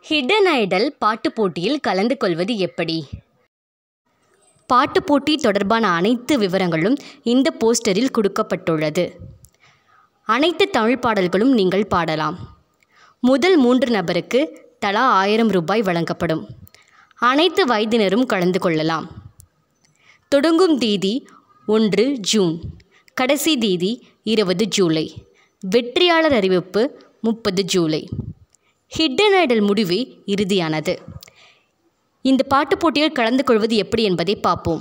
hidden Idol பாட்டுப் போட்டியில் கலந்து கொள்வது எப்படி பாட்டுப் போட்டி தொடர்பான அனைத்து விவரங்களும் இந்த போஸ்டரில் கொடுக்கப்பட்டுள்ளது அனைத்து தமிழ் பாடல்களும் நீங்கள் பாடலாம் முதல் மூன்று நபருக்கு தலா ஆயிரம் ரூபாய் வழங்கப்படும் அனைத்து வயதினரும் கலந்து கொள்ளலாம் தொடங்கும் தேதி ஒன்று ஜூன் கடைசி தேதி இருபது ஜூலை வெற்றியாளர் அறிவிப்பு முப்பது ஜூலை ஹிடன் ஐடல் முடிவே இறுதியானது இந்த பாட்டுப் போட்டியில் கலந்து கொள்வது எப்படி என்பதை பார்ப்போம்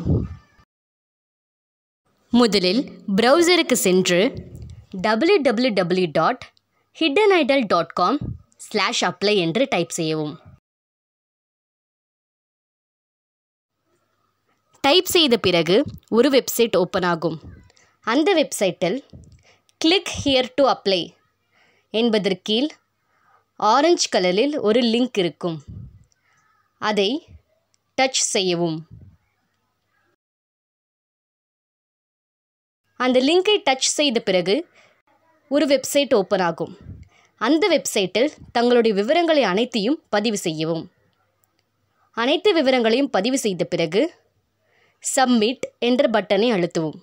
முதலில் ப்ரௌசருக்கு சென்று W W W dot hidden idol dot com slash apply என்று டைப் செய்யவும் டைப் செய்த பிறகு ஒரு வெப்சைட் ஓப்பன் ஆகும் அந்த வெப்சைட்டில் கிளிக் ஹியர் டு அப்ளை என்பதற்கீழ் ஆரஞ்சு கலரில் ஒரு லிங்க் இருக்கும் அதை டச் செய்யவும் அந்த லிங்கை டச் செய்த பிறகு ஒரு வெப்சைட் ஓப்பன் ஆகும் அந்த வெப்சைட்டில் தங்களுடைய விவரங்களை அனைத்தையும் பதிவு செய்யவும் அனைத்து விவரங்களையும் பதிவு செய்த பிறகு சப்மிட் என்ற பட்டனை அழுத்தவும்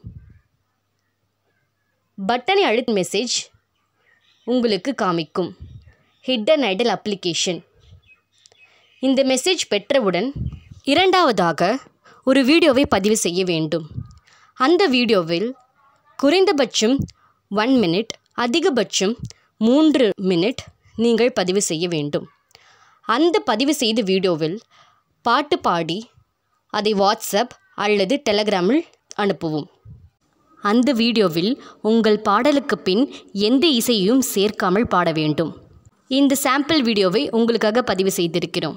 பட்டனை அழுத்த மெசேஜ் உங்களுக்கு காமிக்கும் ஹிடன் ஐடல் அப்ளிகேஷன் இந்த மெசேஜ் பெற்றவுடன் இரண்டாவதாக ஒரு வீடியோவை பதிவு செய்ய வேண்டும் அந்த வீடியோவில் குறைந்தபட்சம் ஒன் மினிட் அதிகபட்சம் மூன்று மினிட் நீங்கள் பதிவு செய்ய வேண்டும் அந்த பதிவு செய்த வீடியோவில் பாட்டு பாடி அதை வாட்ஸ்அப் அல்லது டெலகிராமில் அனுப்பவும் அந்த வீடியோவில் உங்கள் பாடலுக்கு பின் எந்த இசையையும் சேர்க்காமல் பாட வேண்டும் இந்த சாம்பிள் வீடியோவை உங்களுக்காக பதிவு செய்திருக்கிறோம்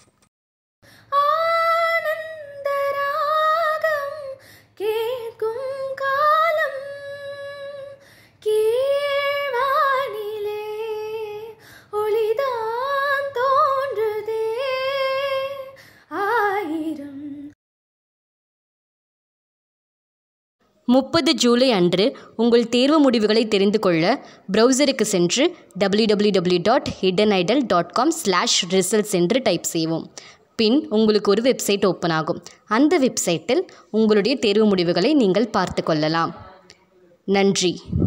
ஆனந்தராகம் கேட்கும் காலம் கீழ்வானிலே ஒளிதான் தோன்றுதே ஆயிரம் முப்பது ஜூலை அன்று உங்கள் தேர்வு முடிவுகளை தெரிந்து கொள்ள ப்ரௌசருக்கு சென்று W W W dot hidden idol dot com slash results என்று டைப் செய்வோம் பின் உங்களுக்கு ஒரு வெப்சைட் ஓப்பன் ஆகும் அந்த வெப்சைட்டில் உங்களுடைய தேர்வு முடிவுகளை நீங்கள் பார்த்து கொள்ளலாம் நன்றி